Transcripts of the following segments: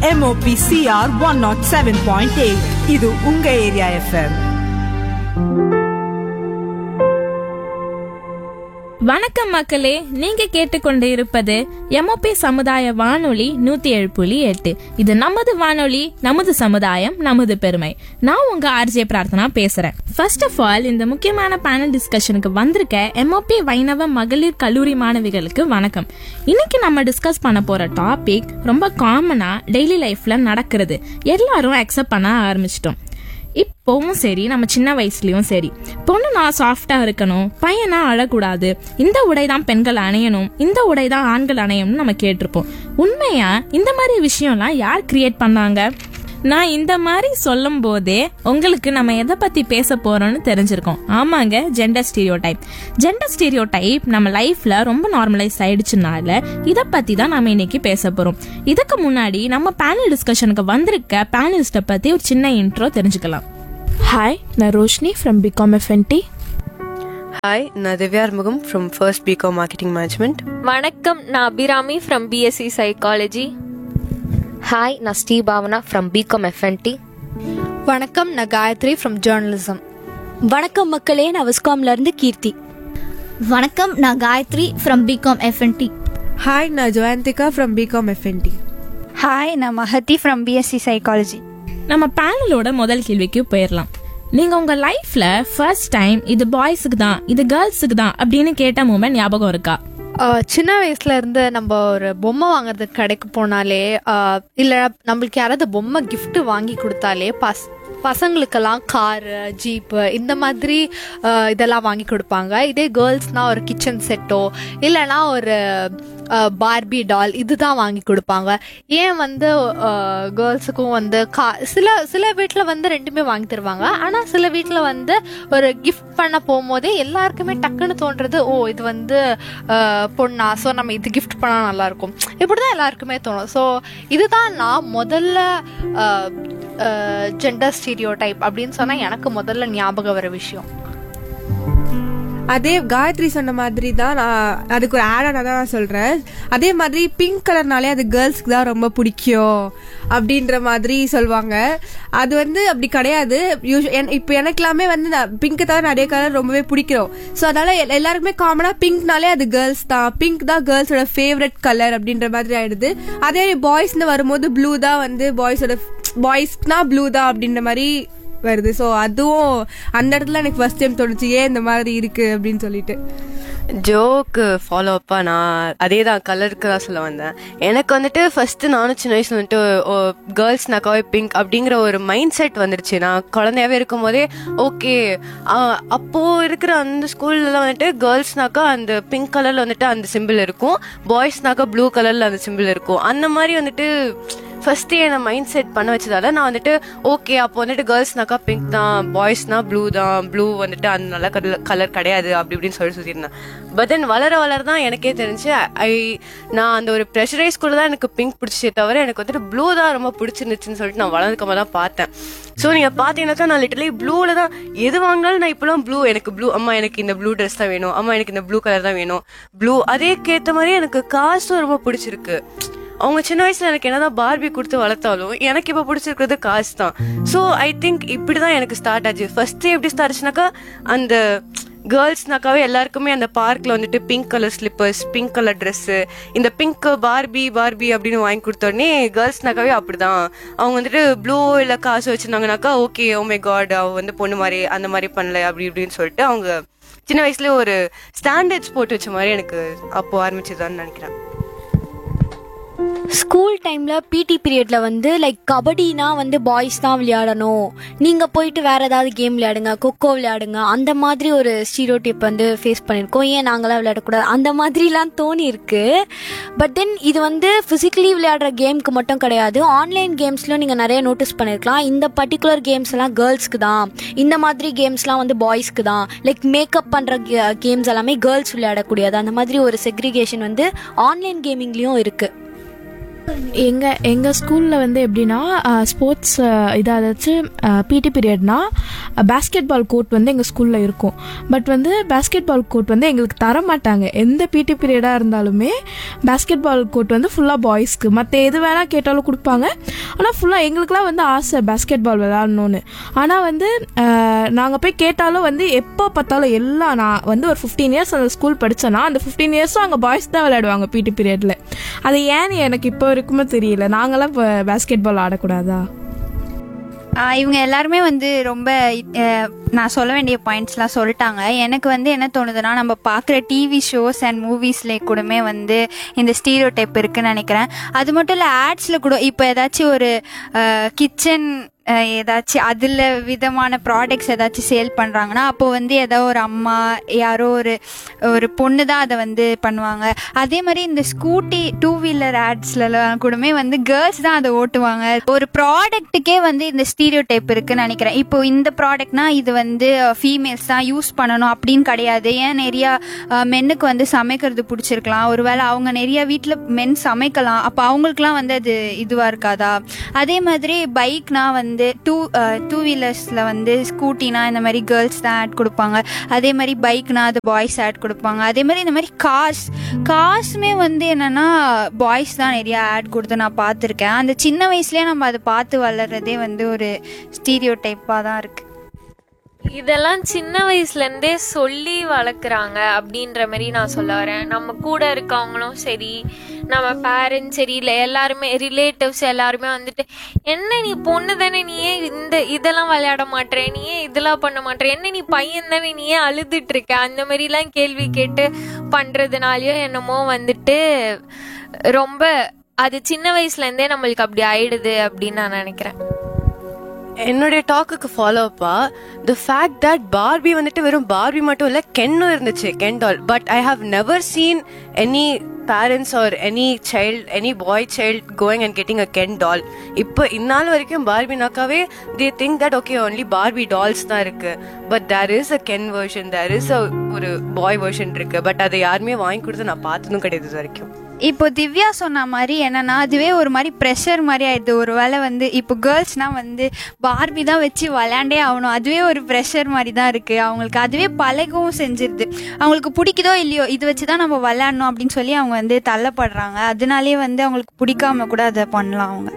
MOPCR 107.8 இது உங்க area FM வணக்கம் மக்களே நீங்க கேட்டுக்கொண்டு இருப்பது எம்ஓபி சமுதாய வானொலி நூத்தி ஏழு புள்ளி எட்டு இது நமது வானொலி நமது சமுதாயம் நமது பெருமை நான் உங்க ஆர்ஜே பிரார்த்தனா பேசுறேன் ஃபர்ஸ்ட் ஆஃப் ஆல் இந்த முக்கியமான பேனல் டிஸ்கஷனுக்கு வந்திருக்க எம்ஓபி வைணவ மகளிர் கல்லூரி மாணவிகளுக்கு வணக்கம் இன்னைக்கு நம்ம டிஸ்கஸ் பண்ண போற டாபிக் ரொம்ப காமனா டெய்லி லைஃப்ல நடக்கிறது எல்லாரும் அக்செப்ட் பண்ண ஆரம்பிச்சிட்டோம் இப்போவும் சரி நம்ம சின்ன வயசுலயும் சரி பொண்ணு நான் சாஃப்டா இருக்கணும் பையனா அழக்கூடாது இந்த உடை தான் பெண்கள் அணையணும் இந்த உடை தான் ஆண்கள் அணையணும்னு நம்ம கேட்டிருப்போம் உண்மையா இந்த மாதிரி விஷயம்லாம் யார் கிரியேட் பண்ணாங்க நான் இந்த மாதிரி சொல்லும் போதே உங்களுக்கு நம்ம எதை பத்தி பேச போறோம்னு தெரிஞ்சிருக்கோம் ஆமாங்க gender stereotype gender stereotype நம்ம லைஃப்ல ரொம்ப நார்மலைஸ் ஆயிடுச்சுனால இதை பத்தி தான் நாம இன்னைக்கு பேச போறோம் இதுக்கு முன்னாடி நம்ம பேனல் டிஸ்கஷனுக்கு வந்திருக்க பேனலிஸ்ட பத்தி ஒரு சின்ன இன்ட்ரோ தெரிஞ்சுக்கலாம் ஹாய் நான் Roshini from B Com F N T hi நான் Divya Arumugam from first B Com marketing management வணக்கம் நான் Abirami from BSc psychology hi நான் Sri Bhavana from B Com F N T வணக்கம் நான் காயத்ரி ஃப்ரம் ஜேர்னலிசம் வணக்கம் மக்களே நான் விஸ்காம்ல இருந்து கீர்த்தி வணக்கம் நான் Gayathri from B Com F N T hi நான் Joyanthika from B Com F N T hi நான் மஹதி ஃப்ரம் பிஎஸ்சி சைக்காலஜி நம்ம பேனலோட முதல் கேள்விக்கு போயிடலாம் நீங்க உங்க லைஃப்ல ஃபர்ஸ்ட் டைம் இது பாய்ஸுக்கு தான் இது கேர்ள்ஸுக்கு தான் அப்படின்னு கேட்ட மூமெண்ட் ஞாபகம் இருக்கா சின்ன வயசுல இருந்து நம்ம ஒரு பொம்மை வாங்குறதுக்கு கடைக்கு போனாலே ஆஹ், இல்ல நம்மளுக்கு யாராவது பொம்மை gift வாங்கி கொடுத்தாலே பஸ் பசங்களுக்கெல்லாம் காரு ஜீப்பு இந்த மாதிரி ஆஹ், இதெல்லாம் வாங்கி கொடுப்பாங்க இதே கேர்ள்ஸ்னா ஒரு கிச்சன் செட்டோ இல்லைன்னா ஒரு பார்பி டால் இதுதான் வாங்கி கொடுப்பாங்க ஏன் வந்து கேர்ள்ஸுக்கும் வந்து கா சில சில வீட்டில் வந்து ரெண்டுமே வாங்கி தருவாங்க ஆனால் சில வீட்டில் வந்து ஒரு கிஃப்ட் பண்ண போகும்போதே எல்லாருக்குமே டக்குன்னு தோன்றது ஓ இது வந்து ஆஹ், பொண்ணா ஸோ நம்ம இது கிஃப்ட் பண்ணால் நல்லா இருக்கும் இப்படி தான் எல்லாருக்குமே தோணும் ஸோ இதுதான் நான் முதல்ல ஜெண்டர் ஸ்டீரியோ டைப் அப்படின்னு சொன்னால் எனக்கு முதல்ல ஞாபகம் வர விஷயம் அதே காயத்ரி சொன்ன மாதிரி தான் நான் அதுக்கு ஒரு ஆடாக தான் நான் சொல்கிறேன் அதே மாதிரி பிங்க் கலர்னாலே அது கேர்ள்ஸ்க்கு தான் ரொம்ப பிடிக்கும் அப்படின்ற மாதிரி சொல்லுவாங்க அது வந்து அப்படி கிடையாது இப்போ எனக்கெல்லாமே வந்து பிங்க்கு தவிர நிறைய கலர் ரொம்பவே பிடிக்கும் ஸோ அதனால எல்- எல்லாருக்குமே காமனாக பிங்க்னாலே அது கேர்ள்ஸ் தான் பிங்க் தான் கேர்ள்ஸோட ஃபேவரட் கலர் அப்படின்ற மாதிரி ஆயிடுது அதே பாய்ஸ்னு வரும்போது ப்ளூ தான் வந்து பாய்ஸோட பாய்ஸ்னா ப்ளூ தான் அப்படின்ற மாதிரி வருது ஸோ அதுவும் அந்த இடத்துல எனக்கு ஃபர்ஸ்ட் டைம் தோணுச்சு ஏன் இந்த மாதிரி இருக்கு அப்படின்னு சொல்லிட்டு ஜோக்கு ஃபாலோ அப்பா நான் அதே தான் கலருக்கு தான் சொல்ல வந்தேன் எனக்கு வந்துட்டு ஃபர்ஸ்ட் நானும் சின்ன வயசுல வந்துட்டு கேர்ள்ஸ்னாக்காவே பிங்க் அப்படிங்கிற ஒரு மைண்ட் செட் வந்துருச்சு நான் குழந்தையாவே இருக்கும் போதே ஓகே அப்போ இருக்கிற அந்த ஸ்கூல்லலாம் வந்துட்டு கேர்ள்ஸ்னாக்கா அந்த பிங்க் கலர்ல வந்துட்டு அந்த சிம்பிள் இருக்கும் பாய்ஸ்னாக்கா ப்ளூ கலர்ல அந்த சிம்பிள் இருக்கும் அந்த மாதிரி வந்துட்டு ஃபர்ஸ்ட் என்னை மைண்ட் செட் பண்ண வச்சதால நான் வந்துட்டு ஓகே அப்போ வந்துட்டு கேர்ள்ஸ்னாக்கா பிங்க் தான் பாய்ஸ்னா ப்ளூ தான் ப்ளூ வந்துட்டு அந்த நல்ல கலர் கலர் கிடையாது அப்படி இப்படின்னு சொல்லி சுற்றிருந்தேன் பட் தென் வளர வளர தான் எனக்கே தெரிஞ்சு ஐ நான் அந்த ஒரு ப்ரெஷரைஸ் கூட தான் எனக்கு பிங்க் பிடிச்சே தவிர எனக்கு வந்துட்டு ப்ளூ தான் ரொம்ப பிடிச்சிருந்துச்சுன்னு சொல்லிட்டு நான் வளர்ந்துக்கமா தான் பார்த்தேன் ஸோ நீங்கள் பார்த்தீங்கன்னாக்கா நான் லிட்டலி ப்ளூவில் தான் எது வாங்கினாலும் நான் இப்போலாம் ப்ளூ எனக்கு ப்ளூ அம்மா எனக்கு இந்த ப்ளூ ட்ரெஸ் தான் வேணும் அம்மா எனக்கு இந்த ப்ளூ கலர் தான் வேணும் ப்ளூ அதேக்கேற்ற மாதிரி எனக்கு காசும் ரொம்ப பிடிச்சிருக்கு அவங்க சின்ன வயசுல எனக்கு என்னதான் பார்பி கொடுத்து வளர்த்தாலும் எனக்கு இப்போ பிடிச்சிருக்கிறது காசு தான் ஸோ ஐ திங்க் இப்படி தான் எனக்கு ஸ்டார்ட் ஆச்சு ஃபர்ஸ்ட் எப்படி ஸ்டார்ட் ஆச்சுனாக்கா அந்த கேர்ள்ஸ்னாக்காவே எல்லாருக்குமே அந்த பார்க்ல வந்துட்டு pink colour slippers pink colour dress இந்த பிங்க் பார்பி பார்பி அப்படின்னு வாங்கி கொடுத்தோடனே கேர்ள்ஸ்னாக்காவே அப்படிதான் அவங்க வந்துட்டு ப்ளூ இல்லை காசு வச்சிருந்தாங்கனாக்கா ஓகே ஓ மை காட் அவ வந்து பொண்ணு மாதிரி அந்த மாதிரி பண்ணல அப்படி இப்படின்னு சொல்லிட்டு அவங்க சின்ன வயசுல ஒரு ஸ்டாண்டர்ட்ஸ் போட்டு வச்ச மாதிரி எனக்கு அப்போ ஆரம்பிச்சதுதான்னு நினைக்கிறேன் ஸ்கூல் டைம்ல பிடி பீரியட்ல வந்து லைக் கபடினா வந்து பாய்ஸ் தான் விளையாடணும் நீங்க போயிட்டு வேற ஏதாவது கேம் விளையாடுங்க கொக்கோ விளையாடுங்க அந்த மாதிரி ஒரு ஸ்டீரியோடைப் வந்து ஃபேஸ் பண்ணியிருக்கோம் ஏன் நாங்களாம் விளையாடக்கூடாது அந்த மாதிரிலாம் தோணி இருக்கு பட் தென் இது வந்து பிசிக்கலி விளையாடுற கேம்க்கு மட்டும் கிடையாது ஆன்லைன் கேம்ஸ்லயும் நீங்க நிறைய நோட்டீஸ் பண்ணிருக்கலாம் இந்த பர்டிகுலர் கேம்ஸ் எல்லாம் கேர்ள்ஸ்க்கு தான் இந்த மாதிரி கேம்ஸ்லாம் வந்து பாய்ஸ்க்கு தான் லைக் மேக்கப் பண்ற கேம்ஸ் எல்லாமே கேர்ள்ஸ் விளையாடக்கூடியது அந்த மாதிரி ஒரு செக்ரிகேஷன் வந்து ஆன்லைன் கேமிங்லயும் இருக்கு எங்க எங்க ஸ்கூல்ல வந்து எப்படின்னா ஸ்போர்ட்ஸ் இதாச்சும் பிடி பீரியட்னா பேஸ்கெட் பால் கோர்ட் வந்து எங்க ஸ்கூல்ல இருக்கும் பட் வந்து பேஸ்கெட் பால் கோர்ட் வந்து எங்களுக்கு தர மாட்டாங்க எந்த பிடி பீரியடா இருந்தாலுமே பேஸ்கெட் பால் கோர்ட் வந்து ஃபுல்லா பாய்ஸ்க்கு மற்ற எது வேணா கேட்டாலும் கொடுப்பாங்க ஆனால் ஃபுல்லா எங்களுக்குலாம் வந்து ஆசை பேஸ்கெட் பால் விளையாடணும்னு ஆனா வந்து அஹ், நாங்க போய் கேட்டாலும் வந்து எப்போ பார்த்தாலும் எல்லாம் நான் வந்து ஒரு ஃபிஃப்டீன் இயர்ஸ் அந்த ஸ்கூல் படிச்சேன்னா அந்த ஃபிஃப்டீன் இயர்ஸும் அங்கே பாய்ஸ் தான் விளையாடுவாங்க பிடி பீரியட்ல அது ஏன்னு எனக்கு இப்போ வரைக்குமே தெரியல நாங்களாம் இப்போ பேஸ்கெட் பால் ஆடக்கூடாதா ஆஹ் இவங்க எல்லாருமே வந்து ரொம்ப அஹ், நான் சொல்ல வேண்டிய பாயிண்ட்ஸ்லாம் சொல்லிட்டாங்க எனக்கு வந்து என்ன தோணுதுன்னா நம்ம பார்க்குற டிவி ஷோஸ் அண்ட் மூவிஸ்ல கூடமே வந்து இந்த ஸ்டீரியோ டைப் இருக்குன்னு நினைக்கிறேன் அது மட்டும் இல்லை ஆட்ஸில் கூட இப்போ ஏதாச்சும் ஒரு கிச்சன் ஏதாச்சும் அதில் விதமான ப்ராடக்ட்ஸ் ஏதாச்சும் சேல் பண்ணுறாங்கன்னா அப்போ வந்து ஏதோ ஒரு அம்மா யாரோ ஒரு ஒரு பொண்ணு தான் அதை வந்து பண்ணுவாங்க அதே மாதிரி இந்த ஸ்கூட்டி டூ வீலர் ஆட்ஸ்லலாம் கூடமே வந்து கேர்ள்ஸ் தான் அதை ஓட்டுவாங்க ஒரு ப்ராடக்ட்டுக்கே வந்து இந்த ஸ்டீரியோ டைப் இருக்குன்னு நினைக்கிறேன் இப்போ இந்த ப்ராடக்ட்னா இது வந்து ஃபீமேல்ஸ் தான் யூஸ் பண்ணணும் அப்படின்னு கிடையாது ஏன் நிறையா மென்னுக்கு வந்து சமைக்கிறது பிடிச்சிருக்கலாம் ஒருவேளை அவங்க நிறைய வீட்டில் மென் சமைக்கலாம் அப்போ அவங்களுக்குலாம் வந்து அது இதுவாக இருக்காதா அதே மாதிரி பைக்னா வந்து டூ டூ வீலர்ஸில் வந்து ஸ்கூட்டினா இந்த மாதிரி கேர்ள்ஸ் தான் ஆட் கொடுப்பாங்க அதே மாதிரி பைக்னா அது பாய்ஸ் ஆட் கொடுப்பாங்க அதே மாதிரி இந்த மாதிரி கார்ஸ் கார்ஸுமே வந்து என்னன்னா பாய்ஸ் தான் நிறைய ஆட் கொடுத்து நான் பார்த்துருக்கேன் அந்த சின்ன வயசுலேயே நம்ம அதை பார்த்து வளர்றதே வந்து ஒரு ஸ்டீரியோ டைப்பாக தான் இருக்குது இதெல்லாம் சின்ன வயசுல இருந்தே சொல்லி வளர்க்குறாங்க அப்படின்ற மாதிரி நான் சொல்ல வரேன் நம்ம கூட இருக்கவங்களும் சரி நம்ம பேரண்ட்ஸ் சரி இல்லை எல்லாருமே ரிலேட்டிவ்ஸ் எல்லாருமே வந்துட்டு என்ன நீ பொண்ணு தானே நீ ஏன் இந்த இதெல்லாம் விளையாட மாட்டேற நீ ஏன் இதெல்லாம் பண்ண மாட்டேற என்ன நீ பையன் தானே நீ ஏன் அழுதுட்டு இருக்க அந்த மாதிரிலாம் கேள்வி கேட்டு பண்றதுனாலயோ என்னமோ வந்துட்டு ரொம்ப அது சின்ன வயசுல இருந்தே நம்மளுக்கு அப்படி ஆயிடுது அப்படின்னு நான் நினைக்கிறேன் என்னுடைய டாக்குக்கு ஃபாலோ அப்பா த ஃபேக்ட் தட் பார்பி வந்துட்டு வெறும் பார்பி மட்டும் இல்ல கென்னும் இருந்துச்சு Ken doll but I have never seen any parents or any child any boy child going and getting a Ken doll இப்போ இந்நாள் வரைக்கும் பார்பினாக்காவே they think that okay only Barbie dolls தான் இருக்கு but there is a Ken version there is a ஒரு boy version இருக்கு but அதை யாருமே வாங்கி கொடுத்து நான் பார்த்ததும் கிடையாது இது வரைக்கும் இப்போ திவ்யா சொன்ன மாதிரி என்னன்னா அதுவே ஒரு மாதிரி ப்ரெஷர் மாதிரி ஆயிடுது ஒரு வேளை வந்து இப்போ கேர்ள்ஸ்னா வந்து பார்பி தான் வச்சு விளையாண்டே ஆகணும் அதுவே ஒரு ப்ரெஷர் மாதிரி தான் இருக்கு அவங்களுக்கு அதுவே பழகவும் செஞ்சிருது அவங்களுக்கு பிடிக்குதோ இல்லையோ இது வச்சு தான் நம்ம விளையாடணும் அப்படின்னு சொல்லி அவங்க வந்து தள்ளப்படுறாங்க அதனாலேயே வந்து அவங்களுக்கு பிடிக்காம கூட அதை பண்ணலாம் அவங்க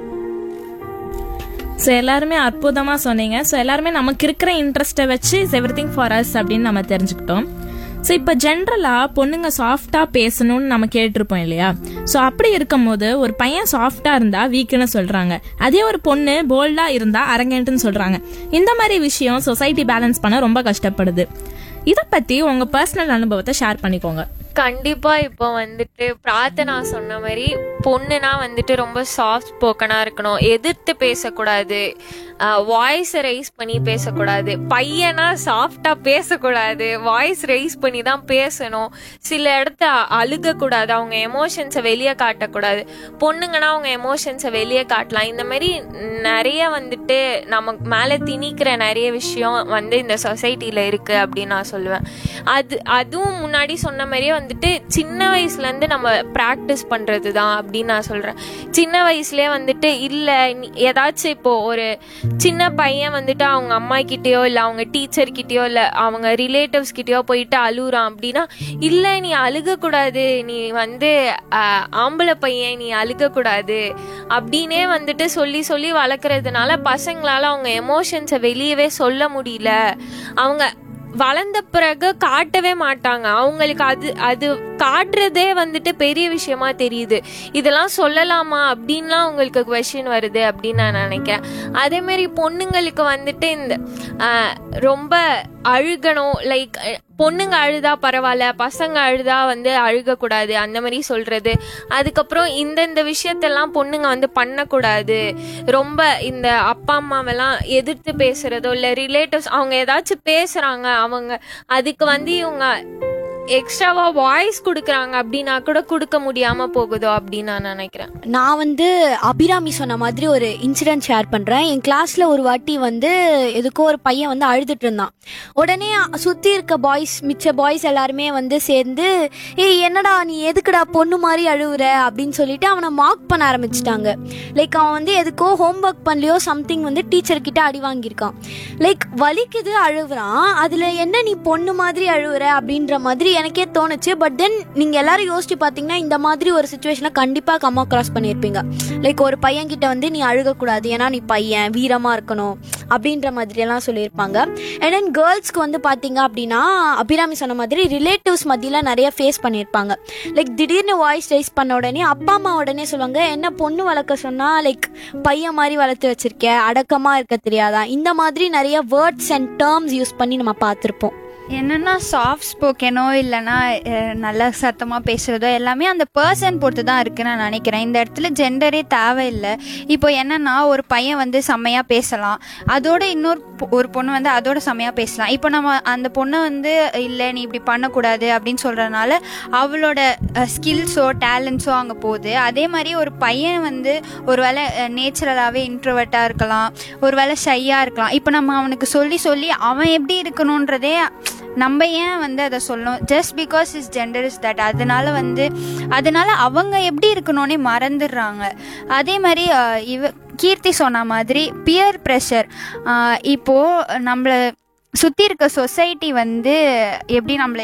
ஸோ எல்லாருமே அற்புதமாக சொன்னீங்க ஸோ எல்லாருமே நமக்கு இருக்கிற இன்ட்ரெஸ்ட்டை வச்சு is everything for us அப்படின்னு நம்ம தெரிஞ்சுக்கிட்டோம் ஸோ இப்போ ஜென்ரலாக பொண்ணுங்க சாஃப்டாக பேசணும்னு நம்ம கேட்டிருப்போம் இல்லையா ஸோ அப்படி இருக்கும்போது ஒரு பையன் சாஃப்டாக இருந்தால் வீக்குன்னு சொல்கிறாங்க அதே ஒரு பொண்ணு போல்டாக இருந்தால் அரங்கன்ட்டுன்னு சொல்கிறாங்க இந்த மாதிரி விஷயம் சொசைட்டி பேலன்ஸ் பண்ண ரொம்ப கஷ்டப்படுது இதை பற்றி உங்கள் பர்சனல் அனுபவத்தை ஷேர் பண்ணிக்கோங்க கண்டிப்பா இப்போ வந்துட்டு பிரார்த்தனா சொன்ன மாதிரி பொண்ணுனா வந்துட்டு ரொம்ப சாஃப்ட் ஸ்போக்கனா இருக்கணும் எதிர்த்து பேசக்கூடாது வாய்ஸ் ரைஸ் பண்ணி பேசக்கூடாது பையனா சாஃப்டா பேசக்கூடாது வாய்ஸ் ரைஸ் பண்ணி தான் பேசணும் சில இடத்த அழுக கூடாது அவங்க எமோஷன்ஸை வெளியே காட்டக்கூடாது பொண்ணுங்கன்னா அவங்க எமோஷன்ஸை வெளியே காட்டலாம் இந்த மாதிரி நிறைய வந்துட்டு நமக்கு மேலே திணிக்கிற நிறைய விஷயம் வந்து இந்த சொசைட்டில இருக்கு அப்படின்னு நான் சொல்லுவேன் அது அதுவும் முன்னாடி சொன்ன மாதிரியே வந்துட்டு சின்ன வயசுல இருந்து நம்ம ப்ராக்டிஸ் பண்றது தான் அப்படின்னு நான் சொல்றேன் சின்ன வயசுலயே வந்துட்டு இல்ல நீ- ஏதாச்சும் இப்போ ஒரு சின்ன பையன் வந்துட்டு அவங்க அம்மா கிட்டயோ இல்ல அவங்க டீச்சர் கிட்டயோ இல்ல அவங்க ரிலேட்டிவ்ஸ் கிட்டயோ போயிட்டு அழுகுறான் அப்படின்னா இல்ல நீ அழுக கூடாது நீ வந்து ஆஹ், ஆம்பளை பையன் நீ அழுக கூடாது அப்படின்னே வந்துட்டு சொல்லி சொல்லி வளர்க்கறதுனால பசங்களால அவங்க எமோஷன்ஸை வெளியவே சொல்ல முடியல அவங்க வளர்ந்த பிறகு காட்டவே மாட்டாங்க அவங்களுக்கு அது அது காட்டுறதே வந்துட்டு பெரிய விஷயமா தெரியுது இதெல்லாம் சொல்லலாமா அப்படின்லாம் உங்களுக்கு கொஷின் வருது அப்படின்னு நான் நினைக்கிறேன் அதே மாதிரி பொண்ணுங்களுக்கு வந்துட்டு இந்த ஆஹ், ரொம்ப அழுகணும் லைக் பொண்ணுங்க அழுதா பரவாயில்ல பசங்க அழுதா வந்து அழுகக்கூடாது அந்த மாதிரி சொல்றது அதுக்கப்புறம் இந்தந்த விஷயத்தெல்லாம் பொண்ணுங்க வந்து பண்ணக்கூடாது ரொம்ப இந்த அப்பா அம்மாவெல்லாம் எதிர்த்து பேசுறதோ இல்லை ரிலேட்டிவ்ஸ் அவங்க ஏதாச்சும் பேசுறாங்க அவங்க அதுக்கு வந்து இவங்க எக்ஸ்ட்ராவா வாய்ஸ் கொடுக்குறாங்க அப்படின்னா கூட கொடுக்க முடியாம போகுதோ அப்படின்னு நான் நினைக்கிறேன் நான் வந்து அபிராமி சொன்ன மாதிரி ஒரு இன்சிடென்ட் ஷேர் பண்றேன் என் கிளாஸ்ல ஒரு வாட்டி வந்து எதுக்கோ ஒரு பையன் வந்து அழுதுட்டு இருந்தான் உடனே சுத்தி இருக்க பாய்ஸ் மிச்ச பாய்ஸ் எல்லாருமே வந்து சேர்ந்து ஏய் என்னடா நீ எதுக்குடா பொண்ணு மாதிரி அழுவுற அப்படின்னு சொல்லிட்டு அவனை மார்க் பண்ண ஆரம்பிச்சிட்டாங்க லைக் அவன் வந்து எதுக்கோ ஹோம்ஒர்க் பண்ணலையோ சம்திங் வந்து டீச்சர் கிட்ட அடி வாங்கியிருக்கான் லைக் வலிக்குது அழுவுறான் அதுல என்ன நீ பொண்ணு மாதிரி அழுவுற அப்படின்ற மாதிரி எனக்கே தோணுச்சு பட் தென் நீங்க எல்லாரும் யோசிச்சு பாத்தீங்கன்னா இந்த மாதிரி ஒரு சுச்சுவேஷனை கண்டிப்பா கம்மா கிராஸ் பண்ணியிருப்பீங்க லைக் ஒரு பையன் கிட்ட வந்து நீ அழுகக்கூடாது ஏன்னா நீ பையன் வீரமா இருக்கணும் அப்படின்ற மாதிரி எல்லாம் சொல்லியிருப்பாங்க அண்ட் தென் கேர்ள்ஸ்க்கு வந்து பாத்தீங்க அப்படின்னா அபிராமி சொன்ன மாதிரி ரிலேட்டிவ்ஸ் மத்தியில நிறைய ஃபேஸ் பண்ணியிருப்பாங்க லைக் திடீர்னு வாய்ஸ் ரைஸ் பண்ண உடனே அப்பா அம்மா உடனே சொல்லுவாங்க என்ன பொண்ணு வளர்க்க சொன்னா லைக் பையன் மாதிரி வளர்த்து வச்சிருக்க அடக்கமா இருக்க தெரியாதா இந்த மாதிரி நிறைய வேர்ட்ஸ் அண்ட் டேர்ம்ஸ் யூஸ் பண்ணி நம்ம பார்த்துருப்போம் என்னன்னா சாஃப்ட் ஸ்போக்கனோ இல்லைன்னா அஹ், நல்லா சத்தமாக பேசுறதோ எல்லாமே அந்த பர்சன் பொறுத்து தான் இருக்கு நான் நினைக்கிறேன் இந்த இடத்துல ஜெண்டரே தேவையில்லை இப்போ என்னன்னா ஒரு பையன் வந்து செம்மையாக பேசலாம் அதோட இன்னொரு பொ- ஒரு பொண்ணு வந்து அதோட செம்மையாக பேசலாம் இப்போ நம்ம அந்த பொண்ணை வந்து இல்லை நீ இப்படி பண்ணக்கூடாது அப்படின்னு சொல்றதுனால அவளோட ஸ்கில்ஸோ டேலண்ட்ஸோ அங்கே போகுது அதே மாதிரி ஒரு பையன் வந்து ஒருவேளை நேச்சுரலாகவே இன்ட்ரோவர்ட்டாக இருக்கலாம் ஒருவேளை ஷையாக இருக்கலாம் இப்போ நம்ம அவனுக்கு சொல்லி சொல்லி அவன் எப்படி இருக்கணுன்றதே நம்ம ஏன் வந்து அதை சொல்லணும் just because is gender is that அதனால வந்து அதனால அவங்க எப்படி இருக்கணும்னே மறந்துடுறாங்க அதே மாதிரி அஹ், இவ கீர்த்தி சொன்ன மாதிரி பியர் ப்ரெஷர் இப்போ நம்மள சுற்றி இருக்க சொசைட்டி வந்து எப்படி நம்மளை